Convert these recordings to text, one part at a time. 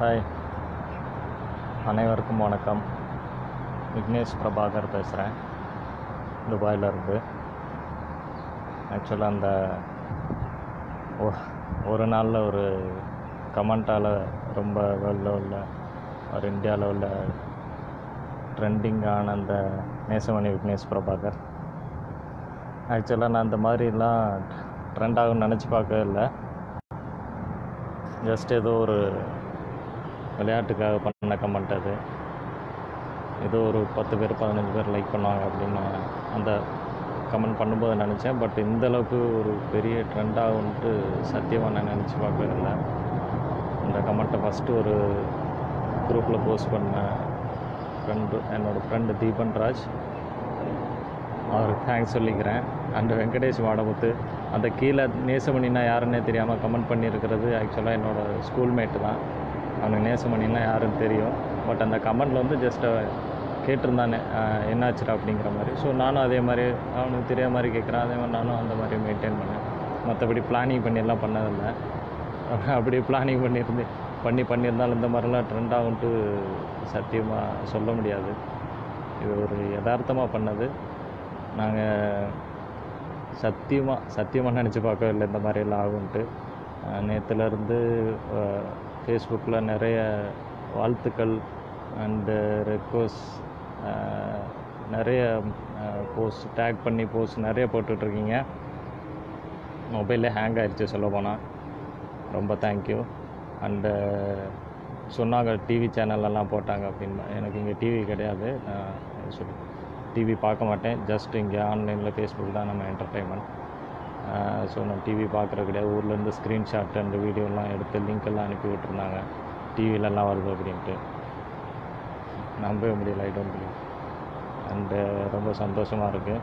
hi அனைவருக்கும் வணக்கம் விக்னேஷ் பிரபாகர் பேசுகிறேன் துபாயில் இருந்து ஆக்சுவலாக அந்த ஒ- ஒரு நாளில் ஒரு கமெண்ட்டால் ரொம்ப வேர்ல்ட் லெவலில் ஒரு இந்தியா லெவலில் ட்ரெண்டிங்கான அந்த நேசமணி விக்னேஷ் பிரபாகர் ஆக்சுவலாக நான் இந்த மாதிரிலாம் ட்ரெண்ட் ஆகும்னு நினச்சி பார்க்கவே இல்லை ஜஸ்ட் ஏதோ ஒரு விளையாட்டுக்காக பண்ண கமெண்ட் அது ஏதோ ஒரு பத்து பேர் பதினஞ்சு பேர் லைக் பண்ணுவாங்க அப்படின்னு நான் அந்த கமெண்ட் பண்ணும்போது நினச்சேன் பட் இந்த அளவுக்கு ஒரு பெரிய ட்ரெண்ட் ஆகும்ன்ட்டு சத்தியமாக நான் நினச்சி பார்க்கவே இல்லை இந்த கமெண்ட்டை ஃபஸ்ட்டு ஒரு குரூப்பில் போஸ்ட் பண்ண ஃப்ரெண்டு என்னோடய ஃப்ரெண்டு தீபன் ராஜ் அவருக்கு தேங்க்ஸ் சொல்லிக்கிறேன் அண்ட் வெங்கடேஷ் வாடமுத்து அந்த கீழே நேசமணினா யாருன்னே தெரியாமல் கமெண்ட் பண்ணியிருக்கிறது ஆக்சுவலாக என்னோடய ஸ்கூல்மேட்டு தான் அவனுக்கு நேசமணினா யாருன்னு தெரியும் பட் அந்த கமெண்டில் வந்து ஜஸ்ட் கேட்டிருந்தானே ஆஹ் என்னாச்சுடா அப்படிங்கிற மாதிரி ஸோ நானும் அதே மாதிரி அவனுக்கு தெரியாத மாதிரி கேட்குறான் அதே மாதிரி நானும் அந்த மாதிரி மெயின்டைன் பண்ணேன் மற்றபடி பிளானிங் பண்ணி எல்லாம் பண்ணதில்லை அப்படி பிளானிங் பண்ணியிருந்து பண்ணி பண்ணியிருந்தாலும் இந்த மாதிரிலாம் ட்ரெண்ட் ஆகும்ட்டு சத்தியமாக சொல்ல முடியாது இது ஒரு யதார்த்தமாக பண்ணது நாங்கள் சத்தியமாக சத்தியமாக நினச்சி பார்க்கவே இல்லை இந்த மாதிரிலாம் ஆகும்ன்ட்டு நேற்றுலேருந்து ஃபேஸ்புக்கில் நிறைய வாழ்த்துக்கள் அண்டு ரெக்வஸ்ட் நிறைய போஸ்ட் டேக் பண்ணி போஸ்ட் நிறைய போட்டுட்ருக்கீங்க மொபைலே ஹேங் ஆயிடுச்சு சொல்ல போனால் ரொம்ப தேங்க்யூ அண்டு சொன்னாங்க டிவி சேனல்லலாம் போட்டாங்க அப்படின்னு எனக்கு இங்கே டிவி கிடையாது நான் சொல்லி டிவி பார்க்க மாட்டேன் ஜஸ்ட் இங்கே ஆன்லைனில் ஃபேஸ்புக் தான் நம்ம என்டர்டைன்மெண்ட் ஸோ நான் டிவி பார்க்குறது கிடையாது ஊர்லேருந்து ஸ்க்ரீன்ஷாட் அந்த வீடியோலாம் எடுத்து லிங்க் எல்லாம் அனுப்பி விட்டுருந்தாங்க டிவிலெல்லாம் வருது அப்படின்ட்டு நம்பவே முடியல ஐ டோன்ட் பிலீவ் அண்டு ரொம்ப சந்தோஷமாக இருக்குது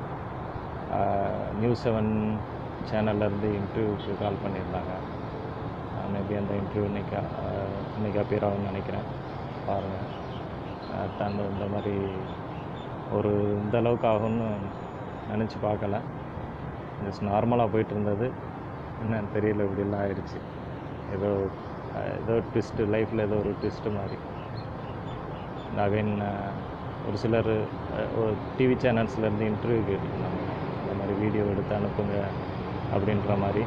நியூஸ் செவன் சேனல்லேருந்து இன்டர்வியூக்கு கால் பண்ணியிருந்தாங்க மேபி அந்த இன்டர்வியூ இன்னைக்கு அஹ், இன்னைக்கு அப்பியர் ஆகும்னு நினைக்கிறேன் பாருங்கள் அந்த இந்த மாதிரி ஒரு இந்த அளவுக்கு ஆகும்னு நினச்சி பார்க்கல ஜஸ்ட் நார்மலாக போயிட்டு இருந்தது என்னன்னு தெரியல இப்படிலாம் ஆயிடுச்சு ஏதோ அஹ், ஏதோ ட்விஸ்ட்டு லைஃப்பில் ஏதோ ஒரு ட்விஸ்ட்டு மாதிரி அகைன் ஒரு சிலர் ஒரு டிவி சேனல்ஸ்லேருந்து இன்டர்வியூ கேட்டிருந்தாங்க இந்த மாதிரி வீடியோ எடுத்து அனுப்புங்க அப்படின்ற மாதிரி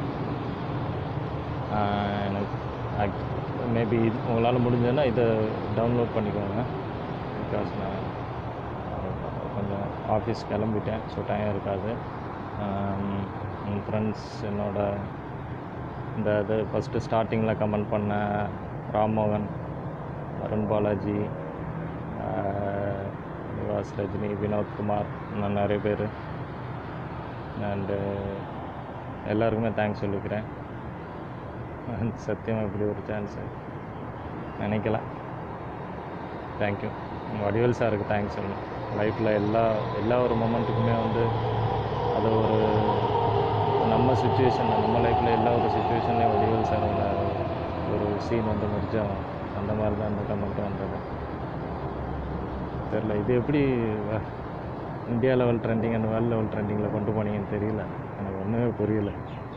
ஆஹ் எனக்கு மேபி உங்களால் முடிஞ்சதுன்னா இதை டவுன்லோட் பண்ணிக்கோங்க பிகாஸ் நான் கொஞ்சம் ஆஃபீஸ் கிளம்பிட்டேன் ஸோ டைம் இருக்காது என் ஃப்ரெண்ட்ஸ் என்னோட இந்த இது ஃபஸ்ட்டு ஸ்டார்டிங்கில் கமெண்ட் பண்ண ராம்மோகன் அருண் பாலாஜி ஆஹ் நிவாஸ் ரஜினி வினோத்குமார் இன்னும் நிறைய பேர் அண்டு எல்லாருக்குமே தேங்க்ஸ் சொல்லிக்கிறேன் சத்தியமாக இப்படி ஒரு சான்ஸு நினைக்கல தேங்க்யூ வடிவேல் சாருக்கு தேங்க்ஸ் சொல்லணும் லைஃப்பில் எல்லா எல்லா ஒரு மொமெண்ட்டுக்குமே வந்து அது ஒரு நம்ம சுச்சுவேஷனில் நம்ம லைஃப்பில் எல்லா ஒரு சுச்சுவேஷன்லேயும் வடிவேல் சாரோட ஒரு சீன் வந்து முடித்தோம் அந்த மாதிரி தான் அந்த கமெண்ட் வந்தது தெரில இது எப்படி வ- India level trending and world level ட்ரெண்டிங்கில் கொண்டு போனீங்கன்னு தெரியல எனக்கு ஒன்றுமே புரியல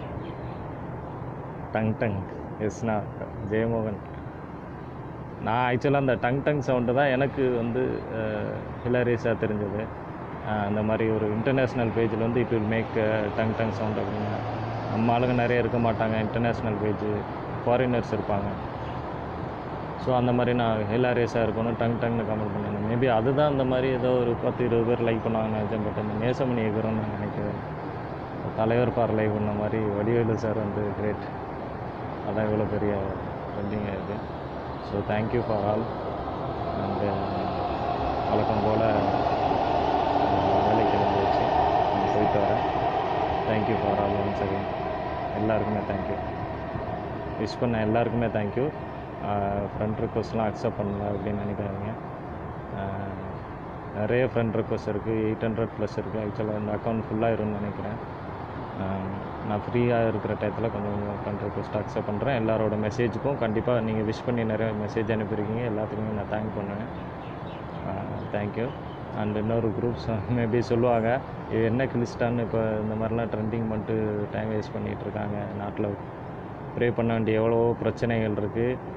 டங் டங் எஸ்னா ஜெயமோகன் நான் ஆக்சுவலாக அந்த டங் டங் சவுண்டு தான் எனக்கு வந்து ஹிலாரியஸாக தெரிஞ்சது அஹ் அந்த மாதிரி ஒரு இன்டர்நேஷ்னல் பேஜில் வந்து it will make tung tung sound அப்படின்னு நம்ம ஆளுங்க நிறைய இருக்க மாட்டாங்க இன்டர்நேஷ்னல் பேஜு ஃபாரினர்ஸ் இருப்பாங்க ஸோ அந்த மாதிரி நான் ஹிலாரியஸாக இருக்கணும் டங் டங்னு கமெண்ட் பண்ணியிருந்தேன் மேபி அதுதான் அந்த மாதிரி ஏதோ ஒரு பத்து இருபது பேர் லைக் பண்ணுவாங்கன்னு நினச்சேன் பட் அந்த நேசமணி எகிறோன்னு நான் நினைக்கிறேன் தலைவர் பார் லைவ் பண்ண மாதிரி வடிவேலு சார் வந்து கிரேட் அதான் இவ்வளோ பெரிய ட்ரெண்டிங் ஆயிருக்கு so thank you for all and வழக்கம் போல் வேலைக்கு கிளம்பி வச்சு நான் போயிட்டு வரேன் thank you for all once again எல்லாருக்குமே தேங்க்யூ விஷ் பண்ண எல்லாருக்குமே தேங்க்யூ ஃப்ரெண்ட் ரிக்வஸ்ட்லாம் அக்செப்ட் பண்ணல அப்படின்னு நினைக்காதீங்க ஆஹ் நிறைய ஃப்ரெண்ட் ரிக்வஸ்ட் இருக்குது எயிட் ஹண்ட்ரட் ப்ளஸ் இருக்குது ஆக்சுவலாக இந்த அக்கௌண்ட் ஃபுல்லாகிரும்னு நினைக்கிறேன் ஆஹ் நான் ஃப்ரீயாக இருக்கிற டயத்தில் கொஞ்சம் கொஞ்சம் ஃப்ரெண்ட் ரிக்வஸ்ட் அக்செப்ட் பண்ணுறேன் எல்லாரோட மெசேஜுக்கும் கண்டிப்பாக நீங்கள் விஷ் பண்ணி நிறைய மெசேஜ் அனுப்பியிருக்கீங்க எல்லாத்துக்குமே நான் தேங்க் பண்ணுவேன் தேங்க்யூ அண்ட் இன்னொரு குரூப்ஸ் மேபி சொல்லுவாங்க இது என்ன கிளிஸ்டான்னு இப்போ இந்த மாதிரிலாம் ட்ரெண்டிங் பண்ணிட்டு டைம் வேஸ்ட் பண்ணிகிட்டு இருக்காங்க நாட்டில் ப்ரே பண்ண வேண்டிய எவ்வளவோ பிரச்சனைகள் இருக்குது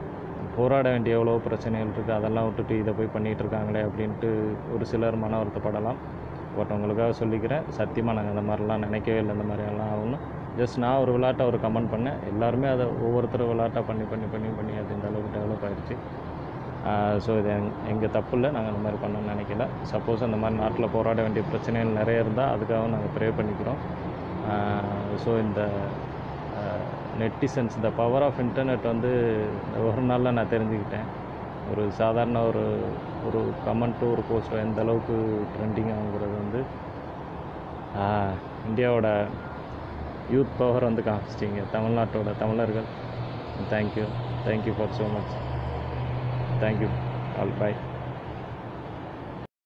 போராட வேண்டிய எவ்வளோ பிரச்சனைகள் இருக்குது அதெல்லாம் விட்டுட்டு இதை போய் பண்ணிகிட்டு இருக்காங்களே அப்படின்ட்டு ஒரு சிலர் மன வருத்தப்படலாம் பட் உங்களுக்காக சொல்லிக்கிறேன் சத்தியமாக நாங்கள் இந்த மாதிரிலாம் நினைக்கவே இல்லை இந்த மாதிரியெல்லாம் ஆகும்னு ஜஸ்ட் நான் ஒரு விளையாட்டை ஒரு கமெண்ட் பண்ணேன் எல்லாருமே அதை ஒவ்வொருத்தரும் விளையாட்டாக பண்ணி பண்ணி பண்ணி பண்ணி அது இந்த அளவுக்கு டெவலப் ஆயிடுச்சு ஸோ இது எங் எங்கள் தப்பு இல்லை நாங்கள் அந்த மாதிரி பண்ணணும்னு நினைக்கல சப்போஸ் அந்த மாதிரி நாட்டில் போராட வேண்டிய பிரச்சனைகள் நிறைய இருந்தால் அதுக்காக நாங்கள் ப்ரே பண்ணிக்கிறோம் ஸோ இந்த நெட்டிசன்ஸ் இந்த பவர் ஆஃப் இன்டர்நெட் வந்து ஒரு நாளில் நான் தெரிஞ்சுக்கிட்டேன் ஒரு சாதாரண ஒரு ஒரு கமெண்ட்டோ ஒரு போஸ்ட்டோ எந்த அளவுக்கு ட்ரெண்டிங் ஆகுங்கிறது வந்து ஆஹ், இந்தியாவோட யூத் பவர் வந்து காமிச்சிட்டிங்க தமிழ்நாட்டோட தமிழர்கள் thank you thank you for so much thank you all by